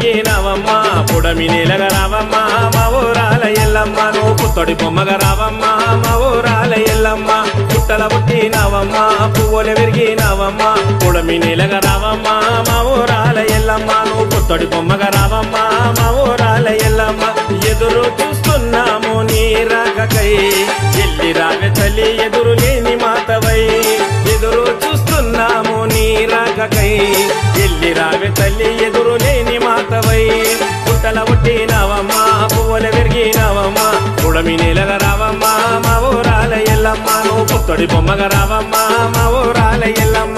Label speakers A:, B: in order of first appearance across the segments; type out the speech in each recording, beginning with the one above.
A: విరిగినవమ్మ పుడమి నీలగ రావమ్మ మా ఊరాల ఎల్లమ్మ నువ్వు పుత్తడి బొమ్మగ రావమ్మ మా ఊరాల ఎల్లమ్మ పుట్టల పుట్టినవమ్మ పువ్వుల విరిగినవమ్మ పుడమి నీలగ రావమ్మ మా ఊరాల ఎల్లమ్మ నువ్వు పుత్తడి బొమ్మగ రావమ్మ మా ఊరాల ఎల్లమ్మ ఎదురు చూస్తున్నాము నీ రాకకై ఎల్లి రావే తల్లి ఎదురు లేని మాతవై ఎదురు చూస్తున్నాము నీ రాకకై ఎల్లి రావే తల్లి ఎదురు లేని మాతవై పుట్టల పుట్టినవమ్మ పువ్వుల విరిగినవమ్మ పుడమి నీలగ రావమ్మ మా ఊరాల ఎల్లమ్మ నువ్వు పుత్తడి బొమ్మగ రావమ్మ మా ఊరాల ఎల్లమ్మ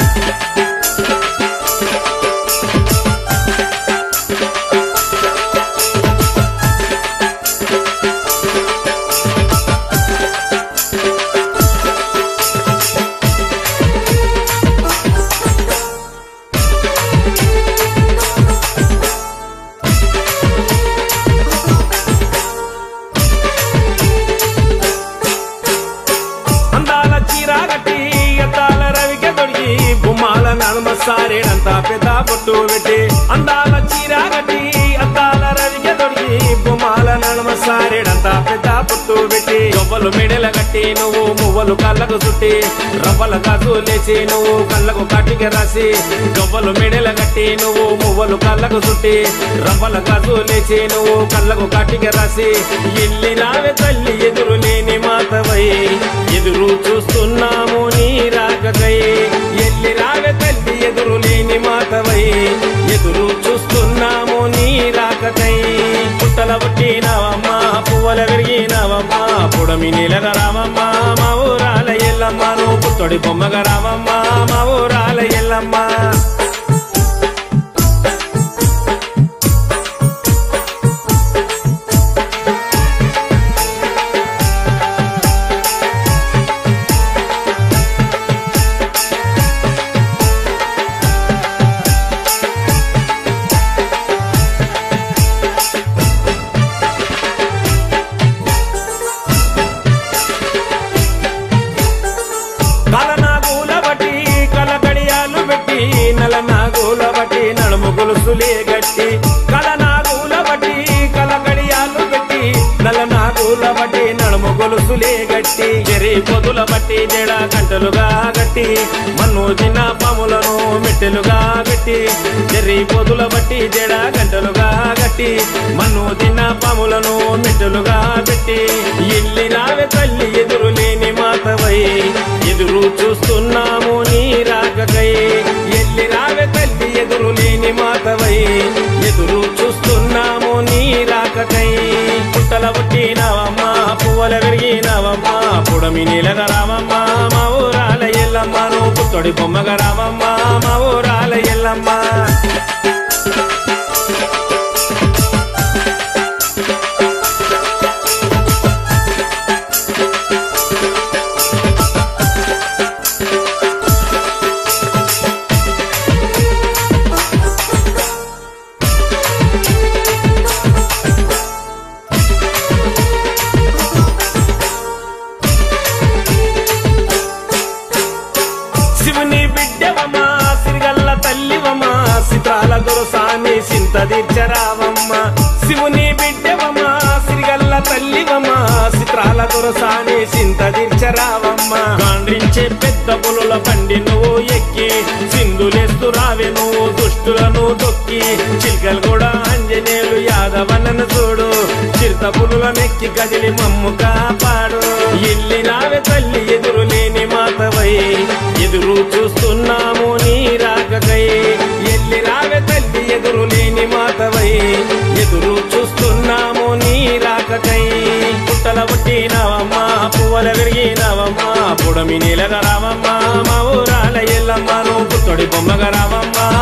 A: అందాల చీర కట్టి అద్దాల రవిక తొడిగి బొమ్మాల నడుమ సారేడంత పెద్ద పొట్టు పెట్టి అందాల చీర కట్టి అద్దాల రవిక తొడిగి బొమ్మాల నడుమ సారేడంత పెద్ద పొట్టు పెట్టి గొప్పలు మెడల కట్టి నువ్వు మువ్వలు కళ్ళకు చుట్టి రవ్వల కాసు లేచి నువ్వు కళ్ళకు కాటికి రాసి గొప్పలు మెడల కట్టి నువ్వు మువ్వలు కళ్ళకు చుట్టి రవ్వల కాసు లేచి నువ్వు కళ్ళకు కాటికి రాసి ఎల్లి రావే తల్లి ఎదురు లేని మాతవై ఎదురు చూస్తున్నాము నీ రాకకై ఎల్లి రావే తల్లి ఎదురు లేని మాతవై ఎదురు చూస్తున్నాము నీ రాకకై పుట్టల పుట్టినవమ్మ పువ్వుల విరిగినవమ్మ పుడమి నీలగ రామమ్మ మా ఊరాల ఎల్లమ్మ నువ్వు పుత్తడి బొమ్మగ రామమ్మ మా ఊరాల ఎల్లమ్మ కలనాగుల బట్టి కలకడియాలు పెట్టి నలనాగుల బట్టి నడుము గొలుసులే గట్టి కలనాగుల బట్టి కలకడియాలు పెట్టి నలనాగుల బట్టి నడుము గొలుసులే గట్టి చెరి పొదుల బట్టి జడ గంటలుగా గట్టి మన్ను తిన్న పాములను మెట్టెలుగా గట్టి చెరి పొదుల బట్టి జడ గంటలుగా గట్టి మన్ను తిన్న పాములను మెట్టెలుగా పెట్టి ఇల్లి రావే తల్లి ఎదురు లేని మాతవై ఎదురు చూస్తున్నాము నీ రాకకై ఎల్లి రావే తల్లి ఎదురు లేని మాతవై ఎదురు చూస్తున్నాము నీ రాకకై పుట్టల పుట్టినవమ్మ పువ్వుల విరిగినవమ్మ పుడమి నీలగ రామమ్మ మా ఊరాల ఎల్లమ్మ నువ్వు పుత్తడి బొమ్మగ రామమ్మ మా ఊరాల ఎల్లమ్మ శివుని బిడ్డవమా సిరిగల్ల తల్లివమా సితాల దొరసాని సింత తీర్చరావమ్మ శివుని బిడ్డవమా సిరిగల్ల తల్లివమా సిత్రాల దొరసాని సింత తీర్చరావమ్మ గాండ్రించే పెద్ద పులుల బండి నువ్వు ఎక్కి సింధులేస్తూ రావే నువ్వు దుష్టులను తొక్కి చిల్కలు కూడా ఆంజనేయులు యాదవనను చూడు చిరుత పులుల నెక్కి కదిలి మమ్ము కాపాడు ఎల్లి రావే తల్లి ఎదురు లేని మాతవై ఎదురు చూస్తున్నాము నీ రాకకై ఎల్లి రావే తల్లి ఎదురు లేని మాతవై ఎదురు చూస్తున్నాము నీ రాకకై పుట్టల పుట్టినవమ్మ పువ్వుల విరిగినవమ్మ పుడమి నీలగ రామమ్మ మా ఊరాల ఎల్లమ్మ నువ్వు పుత్తడి బొమ్మగ రామమ్మ